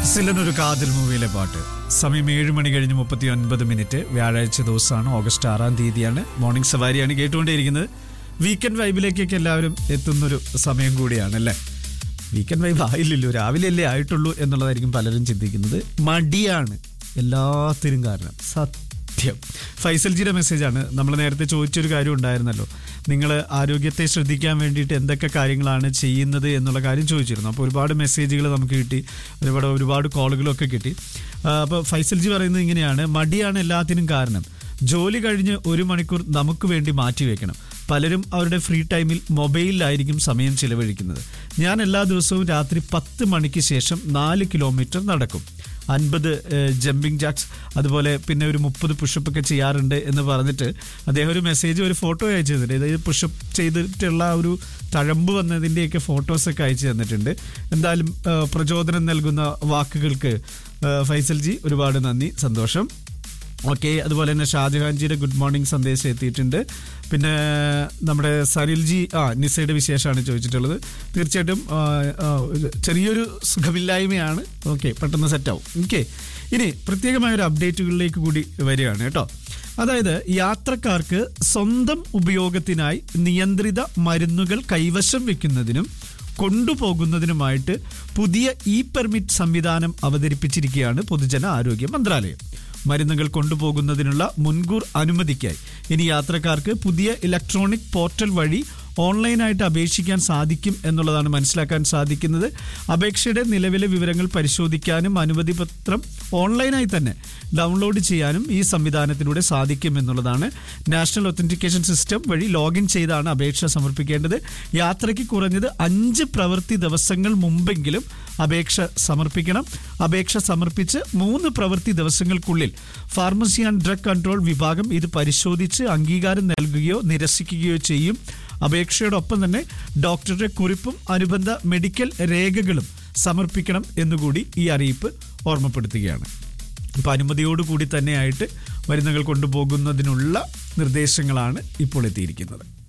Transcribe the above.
സിലനൊരു കാതിൽ മൂവിയിലെ പാട്ട് സമയം ഏഴ് മണി കഴിഞ്ഞ് മുപ്പത്തി ഒൻപത് മിനിറ്റ് വ്യാഴാഴ്ച ദിവസമാണ് ഓഗസ്റ്റ് ആറാം തീയതിയാണ് മോർണിംഗ് സവാരിയാണ് കേട്ടുകൊണ്ടിരിക്കുന്നത് വീക്കെൻഡ് വൈബിലേക്കൊക്കെ എല്ലാവരും എത്തുന്നൊരു സമയം കൂടിയാണ് അല്ലേ വീക്കെൻഡ് വൈബ് ആയില്ലല്ലോ രാവിലെ അല്ലേ ആയിട്ടുള്ളൂ എന്നുള്ളതായിരിക്കും പലരും ചിന്തിക്കുന്നത് മടിയാണ് എല്ലാത്തിനും കാരണം സത്യം ഫൈസൽജിയുടെ മെസ്സേജാണ് നമ്മൾ നേരത്തെ ചോദിച്ചൊരു കാര്യം ഉണ്ടായിരുന്നല്ലോ നിങ്ങൾ ആരോഗ്യത്തെ ശ്രദ്ധിക്കാൻ വേണ്ടിയിട്ട് എന്തൊക്കെ കാര്യങ്ങളാണ് ചെയ്യുന്നത് എന്നുള്ള കാര്യം ചോദിച്ചിരുന്നു അപ്പോൾ ഒരുപാട് മെസ്സേജുകൾ നമുക്ക് കിട്ടി ഒരുപാട് ഒരുപാട് കോളുകളൊക്കെ കിട്ടി അപ്പോൾ ഫൈസൽജി പറയുന്നത് ഇങ്ങനെയാണ് മടിയാണ് എല്ലാത്തിനും കാരണം ജോലി കഴിഞ്ഞ് ഒരു മണിക്കൂർ നമുക്ക് വേണ്ടി മാറ്റി വെക്കണം പലരും അവരുടെ ഫ്രീ ടൈമിൽ മൊബൈലിലായിരിക്കും സമയം ചിലവഴിക്കുന്നത് ഞാൻ എല്ലാ ദിവസവും രാത്രി പത്ത് മണിക്ക് ശേഷം നാല് കിലോമീറ്റർ നടക്കും അൻപത് ജമ്പിങ് ജാക്സ് അതുപോലെ പിന്നെ ഒരു മുപ്പത് പുഷപ്പ് ഒക്കെ ചെയ്യാറുണ്ട് എന്ന് പറഞ്ഞിട്ട് അദ്ദേഹം ഒരു മെസ്സേജ് ഒരു ഫോട്ടോ അയച്ചു തന്നിട്ടുണ്ട് അതായത് പുഷപ്പ് ചെയ്തിട്ടുള്ള ആ ഒരു തഴമ്പ് വന്നതിൻ്റെയൊക്കെ ഫോട്ടോസൊക്കെ അയച്ചു തന്നിട്ടുണ്ട് എന്തായാലും ആ, പ്രചോദനം നൽകുന്ന വാക്കുകൾക്ക് ആ, ഫൈസൽജി ഒരുപാട് നന്ദി സന്തോഷം ഓക്കെ അതുപോലെ തന്നെ ഷാജഹാൻജിയുടെ ഗുഡ് മോർണിംഗ് സന്ദേശം എത്തിയിട്ടുണ്ട് പിന്നെ നമ്മുടെ സനിൽജി ആ നിസയുടെ വിശേഷമാണ് ചോദിച്ചിട്ടുള്ളത് തീർച്ചയായിട്ടും ആ, ആ, ഒരു ചെറിയൊരു സുഖമില്ലായ്മയാണ് ഓക്കെ പെട്ടെന്ന് സെറ്റാവും ഓക്കെ ഇനി പ്രത്യേകമായ ഒരു അപ്ഡേറ്റുകളിലേക്ക് കൂടി വരികയാണ് കേട്ടോ അതായത് യാത്രക്കാർക്ക് സ്വന്തം ഉപയോഗത്തിനായി നിയന്ത്രിത മരുന്നുകൾ കൈവശം വെക്കുന്നതിനും കൊണ്ടുപോകുന്നതിനുമായിട്ട് പുതിയ ഇ പെർമിറ്റ് സംവിധാനം അവതരിപ്പിച്ചിരിക്കുകയാണ് പൊതുജന ആരോഗ്യ മന്ത്രാലയം മരുന്നുകൾ കൊണ്ടുപോകുന്നതിനുള്ള മുൻകൂർ അനുമതിക്കായി ഇനി യാത്രക്കാർക്ക് പുതിയ ഇലക്ട്രോണിക് പോർട്ടൽ വഴി ഓൺലൈനായിട്ട് അപേക്ഷിക്കാൻ സാധിക്കും എന്നുള്ളതാണ് മനസ്സിലാക്കാൻ സാധിക്കുന്നത് അപേക്ഷയുടെ നിലവിലെ വിവരങ്ങൾ പരിശോധിക്കാനും അനുമതി പത്രം ഓൺലൈനായി തന്നെ ഡൗൺലോഡ് ചെയ്യാനും ഈ സംവിധാനത്തിലൂടെ സാധിക്കും എന്നുള്ളതാണ് നാഷണൽ ഒത്തന്റിക്കേഷൻ സിസ്റ്റം വഴി ലോഗിൻ ചെയ്താണ് അപേക്ഷ സമർപ്പിക്കേണ്ടത് യാത്രയ്ക്ക് കുറഞ്ഞത് അഞ്ച് പ്രവൃത്തി ദിവസങ്ങൾ മുമ്പെങ്കിലും അപേക്ഷ സമർപ്പിക്കണം അപേക്ഷ സമർപ്പിച്ച് മൂന്ന് പ്രവൃത്തി ദിവസങ്ങൾക്കുള്ളിൽ ഫാർമസി ആൻഡ് ഡ്രഗ് കൺട്രോൾ വിഭാഗം ഇത് പരിശോധിച്ച് അംഗീകാരം നൽകുകയോ നിരസിക്കുകയോ ചെയ്യും അപേക്ഷയോടൊപ്പം തന്നെ ഡോക്ടറുടെ കുറിപ്പും അനുബന്ധ മെഡിക്കൽ രേഖകളും സമർപ്പിക്കണം എന്നുകൂടി ഈ അറിയിപ്പ് ഓർമ്മപ്പെടുത്തുകയാണ് അപ്പോൾ അനുമതിയോടുകൂടി തന്നെയായിട്ട് മരുന്നുകൾ കൊണ്ടുപോകുന്നതിനുള്ള നിർദ്ദേശങ്ങളാണ് ഇപ്പോൾ എത്തിയിരിക്കുന്നത്